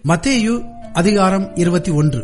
மத்தேயு அதிகாரம் இருபத்தி ஒன்று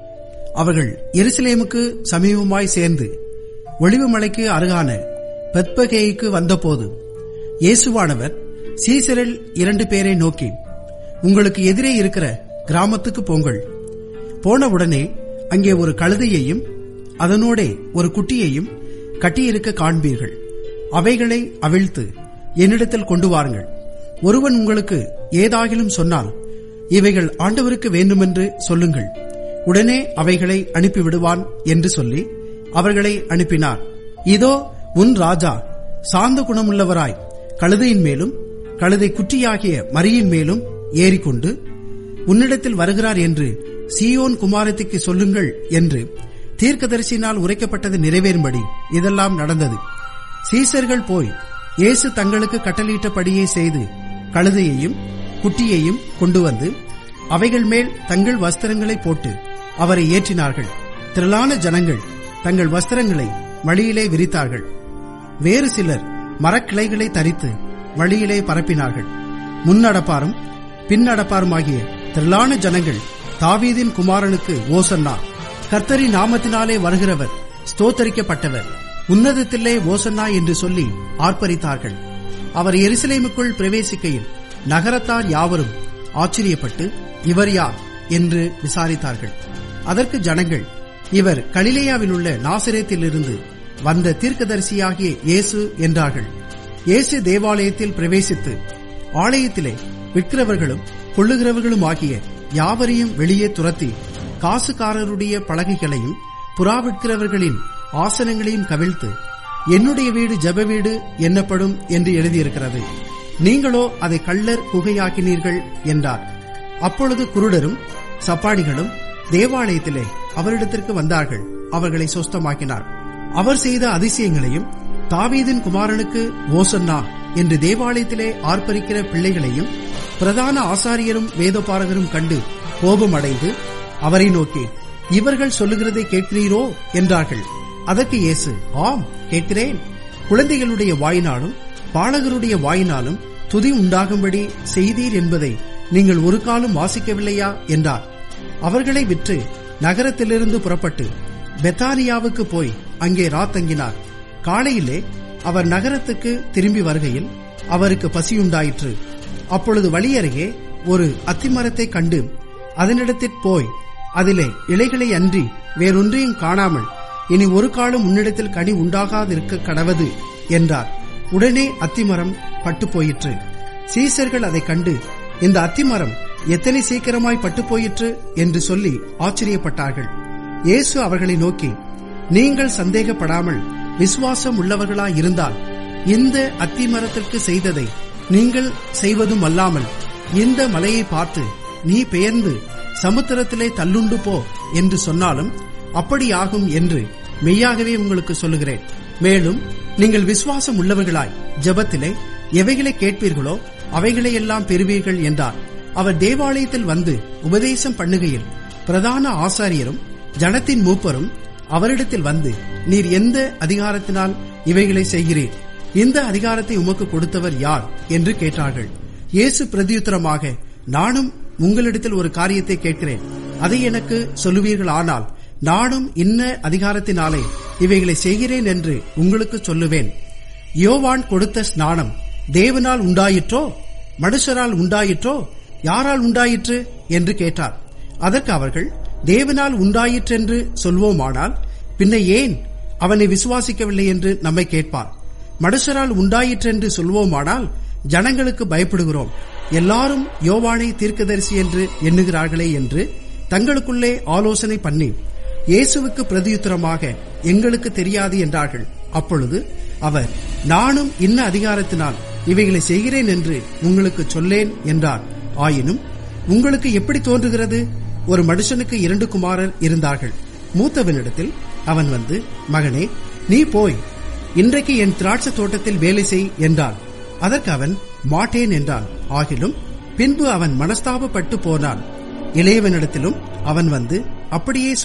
அவர்கள் எருசலேமுக்கு சமீபமாய் சேர்ந்து ஒளிவுமலைக்கு அருகான பெத்பகேய்க்கு வந்தபோது இயேசுவானவர் சீசரில் இரண்டு பேரை நோக்கி உங்களுக்கு எதிரே இருக்கிற கிராமத்துக்கு போங்கள் போனவுடனே அங்கே ஒரு கழுதையையும் அதனோடே ஒரு குட்டியையும் கட்டியிருக்க காண்பீர்கள் அவைகளை அவிழ்த்து என்னிடத்தில் கொண்டு வாருங்கள் ஒருவன் உங்களுக்கு ஏதாகிலும் சொன்னால் இவைகள் ஆண்டவருக்கு வேண்டுமென்று சொல்லுங்கள் உடனே அவைகளை அனுப்பிவிடுவான் என்று சொல்லி அவர்களை அனுப்பினார் இதோ உன் ராஜா சாந்த குணமுள்ளவராய் கழுதையின் மேலும் கழுதை குட்டியாகிய மரியின் மேலும் ஏறிக்கொண்டு உன்னிடத்தில் வருகிறார் என்று சீயோன் குமாரத்திற்கு சொல்லுங்கள் என்று தீர்க்கதரிசினால் உரைக்கப்பட்டது நிறைவேறும்படி இதெல்லாம் நடந்தது சீசர்கள் போய் இயேசு தங்களுக்கு கட்டளையிட்டபடியே செய்து கழுதையையும் குட்டியையும் கொண்டு வந்து அவைகள் மேல் தங்கள் வஸ்திரங்களை போட்டு அவரை ஏற்றினார்கள் திரளான ஜனங்கள் தங்கள் வஸ்திரங்களை வழியிலே விரித்தார்கள் வேறு சிலர் மரக்கிளைகளை தரித்து வழியிலே பரப்பினார்கள் முன்னடப்பாரும் பின்னடப்பாருமாகிய திரளான ஜனங்கள் தாவீதின் குமாரனுக்கு ஓசன்னா கர்த்தரி நாமத்தினாலே வருகிறவர் ஸ்தோத்தரிக்கப்பட்டவர் உன்னதத்திலே ஓசன்னா என்று சொல்லி ஆர்ப்பரித்தார்கள் அவர் எருசலேமுக்குள் பிரவேசிக்கையில் நகரத்தார் யாவரும் ஆச்சரியப்பட்டு இவர் யார் என்று விசாரித்தார்கள் அதற்கு ஜனங்கள் இவர் கலிலேயாவில் உள்ள நாசிரேத்திலிருந்து வந்த தீர்க்கதரிசியாகிய இயேசு என்றார்கள் இயேசு தேவாலயத்தில் பிரவேசித்து ஆலயத்திலே விற்கிறவர்களும் கொள்ளுகிறவர்களும் ஆகிய யாவரையும் வெளியே துரத்தி காசுக்காரருடைய பலகைகளையும் புறா விற்கிறவர்களின் ஆசனங்களையும் கவிழ்த்து என்னுடைய வீடு ஜப வீடு என்னப்படும் என்று எழுதியிருக்கிறது நீங்களோ அதை கள்ளர் குகையாக்கினீர்கள் என்றார் அப்பொழுது குருடரும் சப்பாடிகளும் தேவாலயத்திலே அவரிடத்திற்கு வந்தார்கள் அவர்களை சொஸ்தமாக்கினார் அவர் செய்த அதிசயங்களையும் தாவீதின் குமாரனுக்கு ஓசன்னா என்று தேவாலயத்திலே ஆர்ப்பரிக்கிற பிள்ளைகளையும் பிரதான ஆசாரியரும் வேதபாரகரும் கண்டு கோபமடைந்து அவரை நோக்கி இவர்கள் சொல்லுகிறதை கேட்கிறீரோ என்றார்கள் அதற்கு இயேசு ஆம் கேட்கிறேன் குழந்தைகளுடைய வாயினாலும் பாலகருடைய வாயினாலும் துதி உண்டாகும்படி செய்தீர் என்பதை நீங்கள் ஒரு காலம் வாசிக்கவில்லையா என்றார் அவர்களை விற்று நகரத்திலிருந்து புறப்பட்டு பெத்தானியாவுக்கு போய் அங்கே ராத்தங்கினார் காலையிலே அவர் நகரத்துக்கு திரும்பி வருகையில் அவருக்கு பசியுண்டாயிற்று அப்பொழுது வழியருகே ஒரு அத்திமரத்தை கண்டு அதனிடத்தில் போய் அதிலே இலைகளை அன்றி வேறொன்றையும் காணாமல் இனி ஒரு காலம் உன்னிடத்தில் கனி உண்டாகாதிருக்க கடவது என்றார் உடனே அத்திமரம் பட்டு போயிற்று சீசர்கள் அதை கண்டு இந்த அத்திமரம் எத்தனை சீக்கிரமாய் பட்டு போயிற்று என்று சொல்லி ஆச்சரியப்பட்டார்கள் இயேசு அவர்களை நோக்கி நீங்கள் சந்தேகப்படாமல் விசுவாசம் உள்ளவர்களாய் இருந்தால் இந்த அத்திமரத்திற்கு செய்ததை நீங்கள் செய்வதும் அல்லாமல் இந்த மலையை பார்த்து நீ பெயர்ந்து சமுத்திரத்திலே தள்ளுண்டு போ என்று சொன்னாலும் அப்படியாகும் என்று மெய்யாகவே உங்களுக்கு சொல்லுகிறேன் மேலும் நீங்கள் விசுவாசம் உள்ளவர்களாய் ஜபத்திலே எவைகளை கேட்பீர்களோ அவைகளை எல்லாம் பெறுவீர்கள் என்றார் அவர் தேவாலயத்தில் வந்து உபதேசம் பண்ணுகையில் பிரதான ஆசாரியரும் ஜனத்தின் மூப்பரும் அவரிடத்தில் வந்து நீர் எந்த அதிகாரத்தினால் இவைகளை செய்கிறீர் இந்த அதிகாரத்தை உமக்கு கொடுத்தவர் யார் என்று கேட்டார்கள் இயேசு பிரதியுத்தரமாக நானும் உங்களிடத்தில் ஒரு காரியத்தை கேட்கிறேன் அதை எனக்கு சொல்லுவீர்கள் ஆனால் நானும் இன்ன அதிகாரத்தினாலே இவைகளை செய்கிறேன் என்று உங்களுக்கு சொல்லுவேன் யோவான் கொடுத்த ஸ்நானம் தேவனால் உண்டாயிற்றோ மனுஷரால் உண்டாயிற்றோ யாரால் உண்டாயிற்று என்று கேட்டார் அதற்கு அவர்கள் தேவனால் உண்டாயிற்றென்று சொல்வோமானால் பின்ன ஏன் அவனை விசுவாசிக்கவில்லை என்று நம்மை கேட்பார் மனுஷரால் உண்டாயிற்றென்று சொல்வோமானால் ஜனங்களுக்கு பயப்படுகிறோம் எல்லாரும் யோவானை தீர்க்கதரிசி என்று எண்ணுகிறார்களே என்று தங்களுக்குள்ளே ஆலோசனை பண்ணி இயேசுவுக்கு பிரதியுத்தரமாக எங்களுக்கு தெரியாது என்றார்கள் அப்பொழுது அவர் நானும் இன்ன அதிகாரத்தினால் இவைகளை செய்கிறேன் என்று உங்களுக்கு சொல்லேன் என்றார் ஆயினும் உங்களுக்கு எப்படி தோன்றுகிறது ஒரு மனுஷனுக்கு இரண்டு குமாரர் இருந்தார்கள் மூத்தவனிடத்தில் அவன் வந்து மகனே நீ போய் இன்றைக்கு என் திராட்சை தோட்டத்தில் வேலை செய் என்றான் அதற்கு அவன் மாட்டேன் என்றான் ஆகிலும் பின்பு அவன் மனஸ்தாபப்பட்டு போனான் இளையவனிடத்திலும் அவன் வந்து அப்படியே